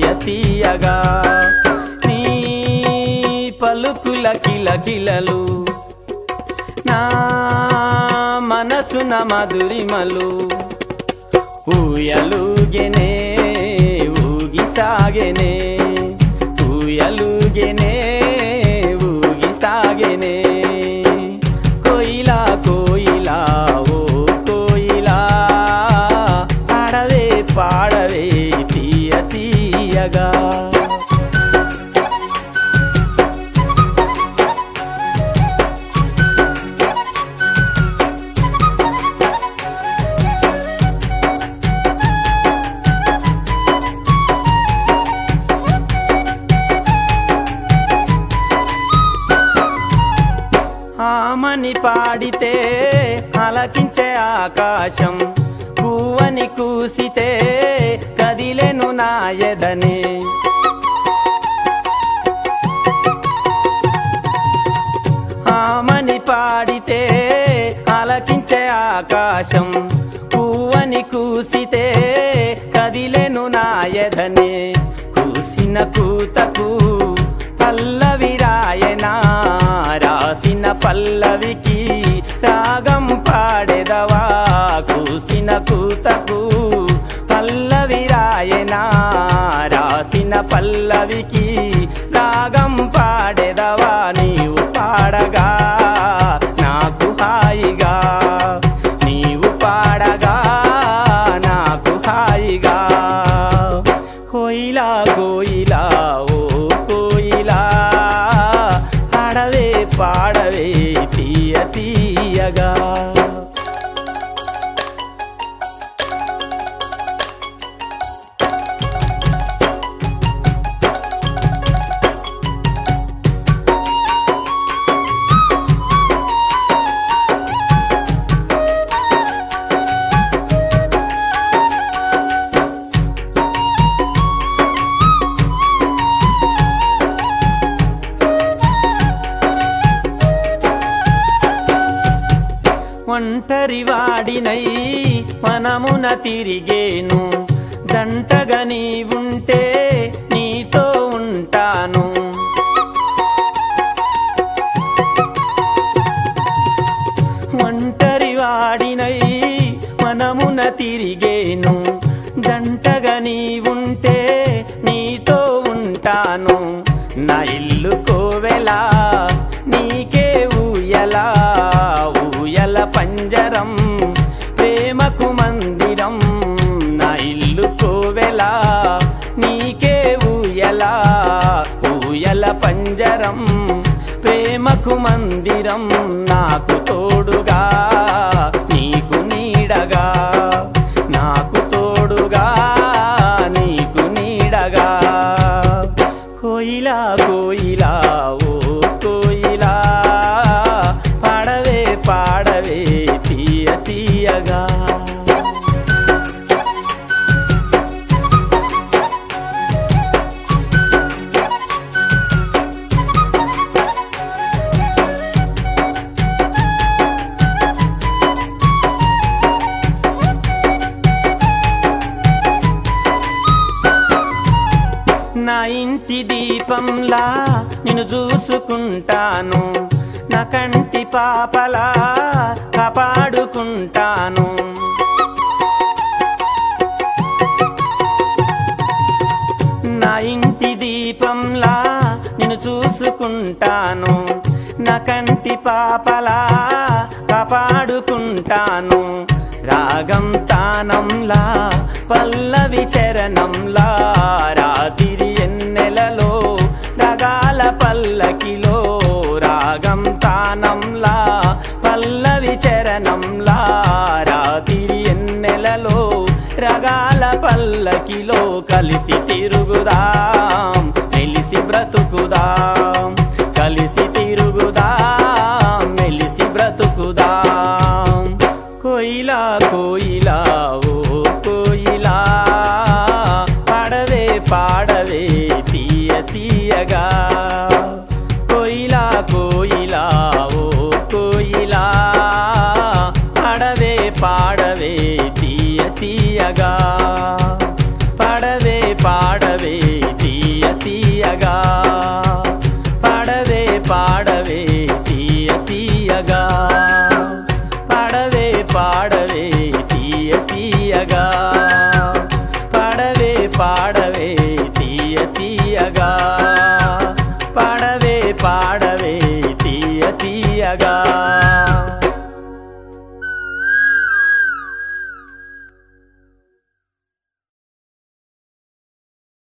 తీయ తీయగా నీ పలుకుల కిలకిలలు నా మనసున మధురిమలు ఊయలుగెనే ఊగి సాగెనే ఊయలుగెనే ఊగి సాగెనే కోయిలా కోయిలా ఓ కోయిలా పాడవే పాడవే తీయ తీయగా ఆమని పాడితే అలకించే ఆకాశం పువ్వని కూసితే కదిలెను నాయదనే ఆమని పాడితే అలకించే ఆకాశం పువ్వని కూసితే కదిలెను నాయదనే కూసిన కూతకు పల్లవి రాయనా రాసిన పల్లవికి రాగం పాడెదవా కూసిన కూతకు పల్లవి రాయనా రాసిన పల్లవికి రాగం పాడెదవా నీవు పాడగా నాకు హాయిగా నీవు పాడగా నాకు హాయిగా కోయిలా కోయిలా ఓ కోయిలా పాడవే పాడవే తీయ తీయగా ఒంటరి వాడినై మనమున తిరిగేను జంటగా నీవుంటే నీతో ఉంటాను ఒంటరి వాడినై మనమున తిరిగేను జంటగా నీవుంటే నీతో ఉంటాను నా ఇల్లు కోవెలా నీకే ఊయలా ఊయల పంజరం ప్రేమకు మందిరం నా ఇల్లు కోవెలా నీకే ఊయలా ఊయల పంజరం ప్రేమకు మందిరం నాకు తోడుగా నీకు నీడగా నాకు తోడుగా నీకు నీడగా కోయిలా కోయిలా ఓ కోయిలా పాడవే పాడవే తీయ తీయగా నా ఇంటి దీపంలా నిన్ను చూసుకుంటాను నా కంటి పాపలా కాపాడుకుంటాను నా ఇంటి దీపంలా నిన్ను చూసుకుంటాను నా కంటి పాపలా కాపాడుకుంటాను రాగం తానంలా పల్లవి చరణంలా రాతిరి ఎన్నెలలో రగాల పల్లకిలో రాగం తానంలా పల్లవి చరణంలా రాతిరి ఎన్నెలలో రగాల పల్లకిలో కలిసి తిరుగుదాం మెలిసి బ్రతుకుదాం కలిసి తిరుగుదాం మెలిసి బ్రతుకుదాం కోయిలా కోయిలా ఓ కోయిలా పాడవే పాడవే తీయ తీయగా కోయిలా కోయిలా ఓ కోయిలా పాడవే పాడవే తీయ తీయగా పాడవే పాడవే తీయగా పాడవే పాడవే తీయ తీయగా పాడవే పాడవే తీయ తీయగా పాడవే పాడవే తీయ తీయగా పాడవే పాడవే తీయ తీయగా